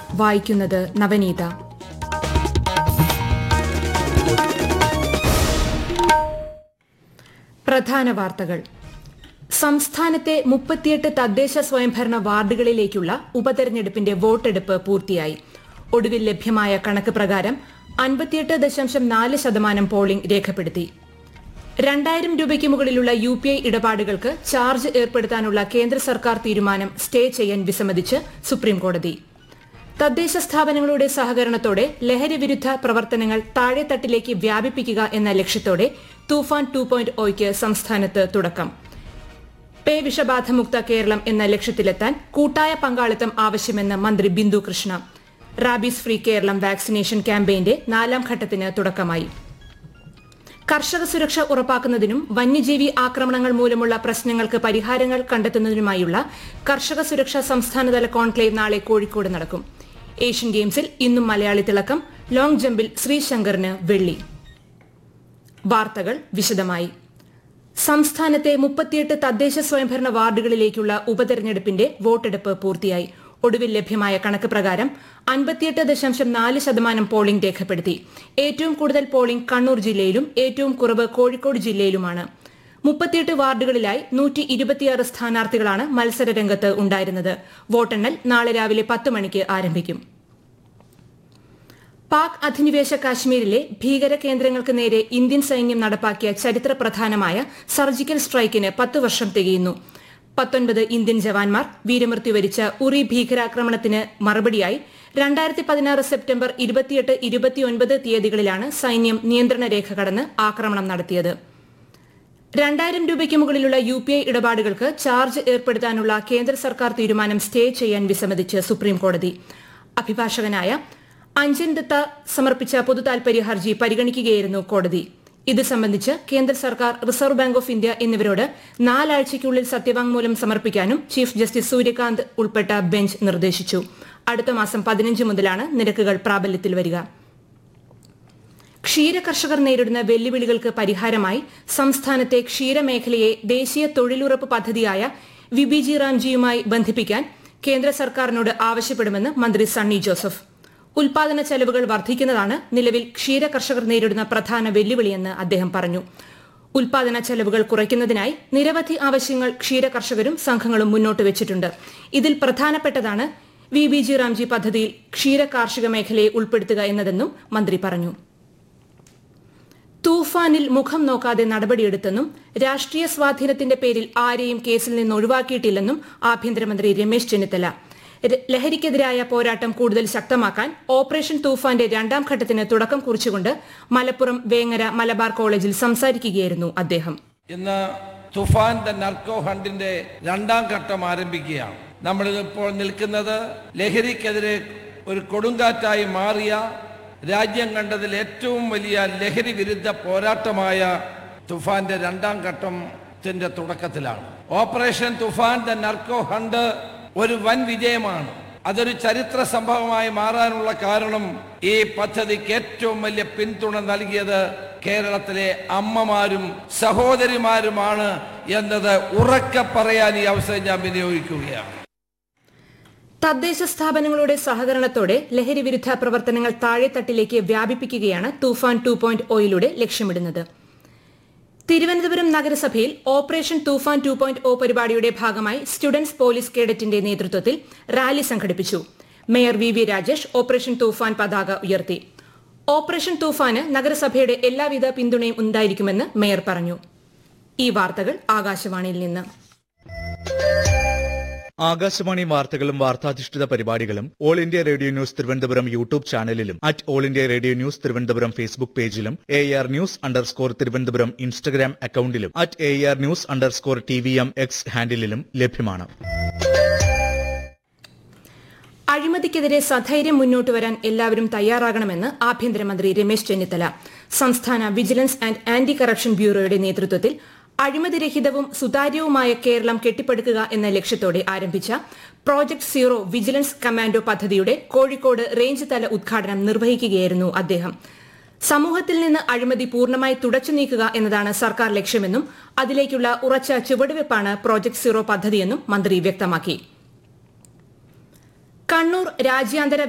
വായിക്കുന്നത് നവനീത പ്രധാന വാർത്തകൾ സംസ്ഥാനത്തെ മുപ്പത്തിയെട്ട് തദ്ദേശ സ്വയംഭരണ വാർഡുകളിലേക്കുള്ള ഉപതെരഞ്ഞെടുപ്പിന്റെ വോട്ടെടുപ്പ് പൂർത്തിയായി ഒടുവിൽ ലഭ്യമായ കണക്ക് പ്രകാരം അൻപത്തിയെട്ട് ദശാംശം നാല് ശതമാനം പോളിംഗ് രേഖപ്പെടുത്തി രണ്ടായിരം രൂപയ്ക്ക് മുകളിലുള്ള യു പി ഐ ഇടപാടുകൾക്ക് ചാർജ് ഏർപ്പെടുത്താനുള്ള കേന്ദ്ര സർക്കാർ തീരുമാനം സ്റ്റേ ചെയ്യാൻ വിസമ്മതിച്ച് സുപ്രീംകോടതി തദ്ദേശ സ്ഥാപനങ്ങളുടെ സഹകരണത്തോടെ ലഹരി വിരുദ്ധ പ്രവർത്തനങ്ങൾ താഴെത്തട്ടിലേക്ക് വ്യാപിപ്പിക്കുക എന്ന ലക്ഷ്യത്തോടെ തൂഫാൻ ടു പോയിന്റ് ഒയ്ക്ക് സംസ്ഥാനത്ത് തുടക്കം പേ വിഷബാധമുക്ത കേരളം എന്ന ലക്ഷ്യത്തിലെത്താൻ കൂട്ടായ പങ്കാളിത്തം ആവശ്യമെന്ന് മന്ത്രി Bindu Krishna rabies free Keralam vaccination ക്യാമ്പയിന്റെ നാലാം ഘട്ടത്തിന് തുടക്കമായി കർഷക സുരക്ഷ ഉറപ്പാക്കുന്നതിനും വന്യജീവി ആക്രമണങ്ങൾ മൂലമുള്ള പ്രശ്നങ്ങൾക്ക് പരിഹാരങ്ങൾ കണ്ടെത്തുന്നതിനുമായുള്ള കർഷക സുരക്ഷ സംസ്ഥാനതല കോൺക്ലേവ് നാളെ കോഴിക്കോട് നടക്കും ഏഷ്യൻ ഗെയിംസിൽ ഇന്നും മലയാളി തിളക്കം ലോങ് ജമ്പിൽ ശ്രീശങ്കറിന് വെള്ളി വാർത്തകൾ വിശദമായി സംസ്ഥാനത്തെ മുപ്പത്തിയെട്ട് തദ്ദേശ സ്വയംഭരണ വാർഡുകളിലേക്കുള്ള ഉപതെരഞ്ഞെടുപ്പിന്റെ വോട്ടെടുപ്പ് പൂർത്തിയായി ഒടുവിൽ ലഭ്യമായ കണക്ക് പ്രകാരം അൻപത്തിയെട്ട് ദശാംശം നാല് ശതമാനം പോളിംഗ് രേഖപ്പെടുത്തി ഏറ്റവും കൂടുതൽ പോളിംഗ് കണ്ണൂർ ജില്ലയിലും ഏറ്റവും കുറവ് കോഴിക്കോട് ജില്ലയിലുമാണ് മുപ്പത്തിയെട്ട് വാർഡുകളിലായി നൂറ്റി ഇരുപത്തിയാറ് സ്ഥാനാർത്ഥികളാണ് മത്സരരംഗത്ത് ഉണ്ടായിരുന്നത് വോട്ടെണ്ണൽ നാളെ രാവിലെ പത്ത് മണിക്ക് ആരംഭിക്കും പാക് അധിനിവേശ കാശ്മീരിലെ ഭീകര കേന്ദ്രങ്ങൾക്ക് നേരെ ഇന്ത്യൻ സൈന്യം നടപ്പാക്കിയ ചരിത്ര പ്രധാനമായ സർജിക്കൽ സ്ട്രൈക്കിന് പത്ത് വർഷം തികയുന്നു പത്തൊൻപത് ഇന്ത്യൻ ജവാന്മാർ വീരമൃത്യു വരിച്ച ഉറി ഭീകരാക്രമണത്തിന് മറുപടിയായി രണ്ടായിരത്തി പതിനാറ് സെപ്റ്റംബർ ഇരുപത്തിയെട്ട് ഇരുപത്തിയൊൻപത് തീയതികളിലാണ് സൈന്യം നിയന്ത്രണ രേഖ കടന്ന് ആക്രമണം നടത്തിയത് രണ്ടായിരം രൂപയ്ക്ക് മുകളിലുള്ള യു പി ഐ ഇടപാടുകൾക്ക് ചാർജ് ഏർപ്പെടുത്താനുള്ള കേന്ദ്ര സർക്കാർ തീരുമാനം സ്റ്റേ ചെയ്യാൻ വിസമ്മതിച്ച് സുപ്രീംകോടതി അഭിഭാഷകനായ അഞ്ജൻ ദത്ത സമർപ്പിച്ച പൊതുതാൽപര്യ ഹർജി പരിഗണിക്കുകയായിരുന്നു കോടതി ഇത് സംബന്ധിച്ച് കേന്ദ്ര സർക്കാർ റിസർവ് ബാങ്ക് ഓഫ് ഇന്ത്യ എന്നിവരോട് നാലാഴ്ചയ്ക്കുള്ളിൽ സത്യവാങ്മൂലം സമർപ്പിക്കാനും ചീഫ് ജസ്റ്റിസ് സൂര്യകാന്ത് ഉൾപ്പെട്ട ബെഞ്ച് നിർദ്ദേശിച്ചു അടുത്ത മാസം പതിനഞ്ച് മുതലാണ് നിരക്കുകൾ പ്രാബല്യത്തിൽ വരിക ക്ഷീര കർഷകർ നേരിടുന്ന വെല്ലുവിളികൾക്ക് പരിഹാരമായി സംസ്ഥാനത്തെ ക്ഷീരമേഖലയെ ദേശീയ തൊഴിലുറപ്പ് പദ്ധതിയായ വിബിജി റാംജിയുമായി ബന്ധിപ്പിക്കാൻ കേന്ദ്ര സർക്കാരിനോട് ആവശ്യപ്പെടുമെന്ന് മന്ത്രി സണ്ണി ജോസഫ് ഉൽപാദന ചെലവുകൾ വർദ്ധിക്കുന്നതാണ് നിലവിൽ ക്ഷീര കർഷകർ നേരിടുന്ന പ്രധാന വെല്ലുവിളിയെന്ന് അദ്ദേഹം പറഞ്ഞു ഉൽപാദന ചെലവുകൾ കുറയ്ക്കുന്നതിനായി നിരവധി ആവശ്യങ്ങൾ ക്ഷീര കർഷകരും സംഘങ്ങളും മുന്നോട്ട് വെച്ചിട്ടുണ്ട് ഇതിൽ പ്രധാനപ്പെട്ടതാണ് വി ബി ജി റാംജി പദ്ധതിയിൽ ക്ഷീര കാർഷിക മേഖലയെ ഉൾപ്പെടുത്തുക എന്നതെന്നും മന്ത്രി പറഞ്ഞു തൂഫാനിൽ മുഖം നോക്കാതെ നടപടിയെടുത്തെന്നും രാഷ്ട്രീയ സ്വാധീനത്തിന്റെ പേരിൽ ആരെയും കേസിൽ നിന്ന് ഒഴിവാക്കിയിട്ടില്ലെന്നും ആഭ്യന്തരമന്ത്രി രമേശ് ചെന്നിത്തല ലഹരിക്കെതിരായ പോരാട്ടം കൂടുതൽ ശക്തമാക്കാൻ ഓപ്പറേഷൻ തൂഫാന്റെ രണ്ടാം ഘട്ടത്തിന് തുടക്കം കുറിച്ചുകൊണ്ട് മലപ്പുറം വേങ്ങര മലബാർ കോളേജിൽ സംസാരിക്കുകയായിരുന്നു അദ്ദേഹം ഇന്ന് തുഫാൻ ദ നർക്കോ ഹണ്ടിന്റെ രണ്ടാം ഘട്ടം ആരംഭിക്കുകയാണ് നമ്മൾ ഇപ്പോൾ നിൽക്കുന്നത് ലഹരിക്കെതിരെ ഒരു കൊടുങ്കാറ്റായി മാറിയ രാജ്യം കണ്ടതിൽ ഏറ്റവും വലിയ ലഹരി വിരുദ്ധ പോരാട്ടമായ തുഫാന്റെ രണ്ടാം ഘട്ടത്തിന്റെ തുടക്കത്തിലാണ് operation Toofan the narco hunt ഒരു വൻ വിജയമാണ് അതൊരു ചരിത്ര സംഭവമായി മാറാനുള്ള കാരണം ഈ പദ്ധതിക്ക് ഏറ്റവും വലിയ പിന്തുണ നൽകിയത് കേരളത്തിലെ അമ്മമാരും സഹോദരിമാരുമാണ് എന്നത് ഉറക്കെ പറയാൻ ഈ അവസരം ഞാൻ വിനിയോഗിക്കുകയാണ് തദ്ദേശ സ്ഥാപനങ്ങളുടെ സഹകരണത്തോടെ ലഹരി വിരുദ്ധ പ്രവർത്തനങ്ങൾ താഴെത്തട്ടിലേക്ക് വ്യാപിപ്പിക്കുകയാണ് തൂഫാൻ ടു പോയിന്റ് ഒയിലൂടെ ലക്ഷ്യമിടുന്നത് തിരുവനന്തപുരം നഗരസഭയിൽ operation Toofan two point O പരിപാടിയുടെ ഭാഗമായി സ്റ്റുഡൻസ് പോലീസ് കേഡറ്റിന്റെ നേതൃത്വത്തിൽ റാലി സംഘടിപ്പിച്ചു മേയർ വി വി രാജേഷ് ഓപ്പറേഷൻ തൂഫാൻ പതാക ഉയർത്തി ഓപ്പറേഷൻ തൂഫാന് നഗരസഭയുടെ എല്ലാവിധ പിന്തുണയും ഉണ്ടായിരിക്കുമെന്ന് മേയർ പറഞ്ഞു ഈ വാർത്തകൾ ആകാശവാണിയിൽ നിന്ന് ആകാശവാണി വാർത്തകളും വാർത്താധിഷ്ഠിത പരിപാടികളും All India Radio news Thiruvananthapuram YouTube ചാനലിലും at All India Radio news Thiruvananthapuram Facebook പേജിലും A R news underscore Thiruvananthapuram Instagram അക്കൌണ്ടിലും at A R news underscore T V M X ഹാൻഡിലും ലഭ്യമാണ് അഴിമതിക്കെതിരെ സധൈര്യം മുന്നോട്ട് വരാൻ എല്ലാവരും തയ്യാറാകണമെന്ന് ആഭ്യന്തരമന്ത്രി രമേശ് ചെന്നിത്തല സംസ്ഥാന വിജിലൻസ് ആൻഡ് ആന്റി കറപ്ഷൻ ബ്യൂറോയുടെ നേതൃത്വത്തിൽ അഴിമതിരഹിതവും സുതാര്യവുമായ കേരളം കെട്ടിപ്പടുക്കുക എന്ന ലക്ഷ്യത്തോടെ ആരംഭിച്ച പ്രോജക്ട് സീറോ വിജിലൻസ് കമാൻഡോ പദ്ധതിയുടെ കോഴിക്കോട് റേഞ്ച് തല ഉദ്ഘാടനം നിർവഹിക്കുകയായിരുന്നു അദ്ദേഹം സമൂഹത്തിൽ നിന്ന് അഴിമതി പൂർണ്ണമായി തുടച്ചു നീക്കുക എന്നതാണ് സർക്കാർ ലക്ഷ്യമെന്നും അതിലേക്കുള്ള ഉറച്ച ചുവടുവയ്പ്പാണ് പ്രോജക്ട് സീറോ പദ്ധതിയെന്നും മന്ത്രി വ്യക്തമാക്കി കണ്ണൂർ രാജ്യാന്തര